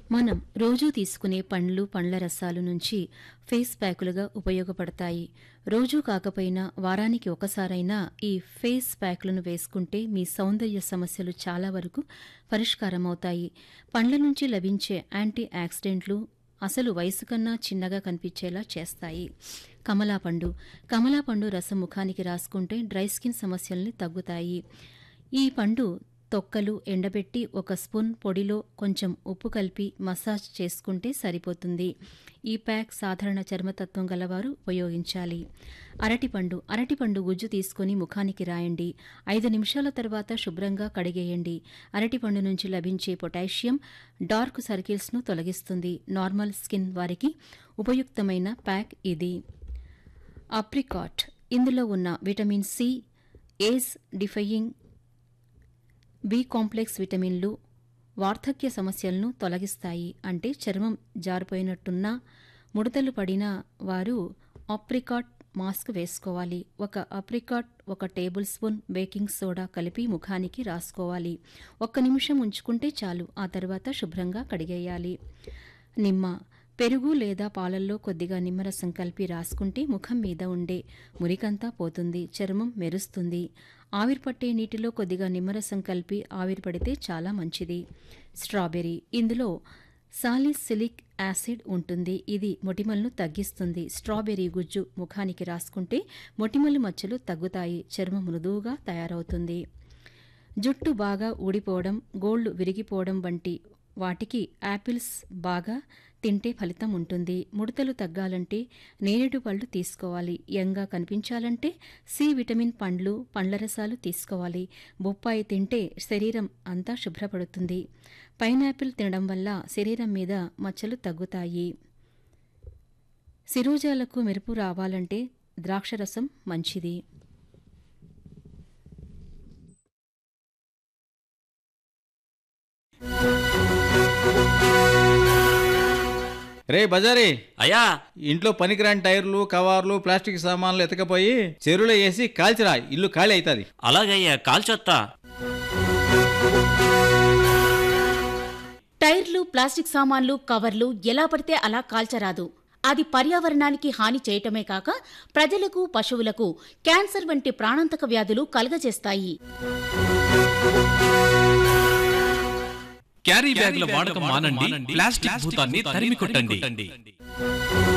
మనం రోజూ తీసుకునే పండ్లు పండ్ల రసాలు నుంచి ఫేస్ ప్యాకులుగా ఉపయోగపడతాయి రోజూ కాకపోయినా వారానికి ఒకసారైనా ఈ ఫేస్ ప్యాకులను వేసుకుంటే మీ సౌందర్య సమస్యలు చాలా వరకు పరిష్కారమవుతాయి పండ్ల నుంచి లభించే యాంటీ ఆక్సిడెంట్లు అసలు వయసు కన్నా చిన్నగా కనిపించేలా చేస్తాయి కమలాపండు కమలాపండు రసం ముఖానికి రాసుకుంటే డ్రై స్కిన్ సమస్యల్ని తగ్గుతాయి ఈ పండు తొక్కలు ఎండబెట్టి ఒక స్పూన్ పొడిలో కొంచెం ఉప్పు కలిపి మసాజ్ చేసుకుంటే సరిపోతుంది ఈ ప్యాక్ సాధారణ చర్మతత్వం గలవారు ఉపయోగించాలి అరటిపండు అరటిపండు గుజ్జు తీసుకుని ముఖానికి రాయండి ఐదు నిమిషాల తర్వాత శుభ్రంగా కడిగేయండి అరటిపండు నుంచి లభించే పొటాషియం డార్క్ సర్కిల్స్ను తొలగిస్తుంది నార్మల్ స్కిన్ వారికి ఉపయుక్తమైన ప్యాక్ ఇది అప్రికాట్ ఇందులో ఉన్న vitamin C age defying B complex విటమిన్లు వార్ధక్య సమస్యలను తొలగిస్తాయి అంటే చర్మం జారిపోయినట్టున్నా ముడతలు పడిన వారు అప్రికాట్ మాస్క్ వేసుకోవాలి ఒక అప్రికాట్ ఒక టేబుల్ స్పూన్ బేకింగ్ సోడా కలిపి ముఖానికి రాసుకోవాలి ఒక్క నిమిషం ఉంచుకుంటే చాలు ఆ తర్వాత శుభ్రంగా కడిగేయాలి నిమ్మ పెరుగు లేదా పాలల్లో కొద్దిగా నిమ్మరసం కలిపి రాసుకుంటే ముఖం మీద ఉండే మురికంతా పోతుంది చర్మం మెరుస్తుంది ఆవిరి పట్టే నీటిలో కొద్దిగా నిమ్మరసం కలిపి ఆవిరి పడితే చాలా మంచిది స్ట్రాబెర్రీ ఇందులో సాలిసిలిక్ యాసిడ్ ఉంటుంది ఇది మొటిమలను తగ్గిస్తుంది స్ట్రాబెర్రీ గుజ్జు ముఖానికి రాసుకుంటే మొటిమలు మచ్చలు తగ్గుతాయి చర్మం మృదువుగా తయారవుతుంది జుట్టు బాగా ఊడిపోవడం గోళ్లు విరిగిపోవడం వంటి వాటికి యాపిల్స్ బాగా తింటే ఫలితం ఉంటుంది ముడతలు తగ్గాలంటే నేరేడు పళ్ళు తీసుకోవాలి యంగా కనిపించాలంటే సి విటమిన్ పండ్లు పండ్ల రసాలు తీసుకోవాలి బొప్పాయి తింటే శరీరం అంతా శుభ్రపడుతుంది పైనాపిల్ తినడం వల్ల శరీరం మీద మచ్చలు తగ్గుతాయి శిరోజాలకు మెరుపు రావాలంటే ద్రాక్షరసం మంచిది రే బజారీ అయ్యా ఇంట్లో పనికిరాని టైర్లు కవర్లు ప్లాస్టిక్ సామాన్లు ఎతకపోయి చెరువులో వేసి కాల్చిరా ఇల్లు ఖాళీ అవుతుంది అలాగయ్యా కాల్చొత్తా టైర్లు ప్లాస్టిక్ సామాన్లు కవర్లు ఎలా పడితే అలా కాల్చరాదు అది పర్యావరణానికి హాని చేయటమే కాక ప్రజలకు పశువులకు క్యాన్సర్ వంటి ప్రాణాంతక వ్యాధులు కలుగజేస్తాయి క్యారీ బ్యాగుల వాడకం మానండి ప్లాస్టిక్ భూతాన్ని తరిమి కొట్టండి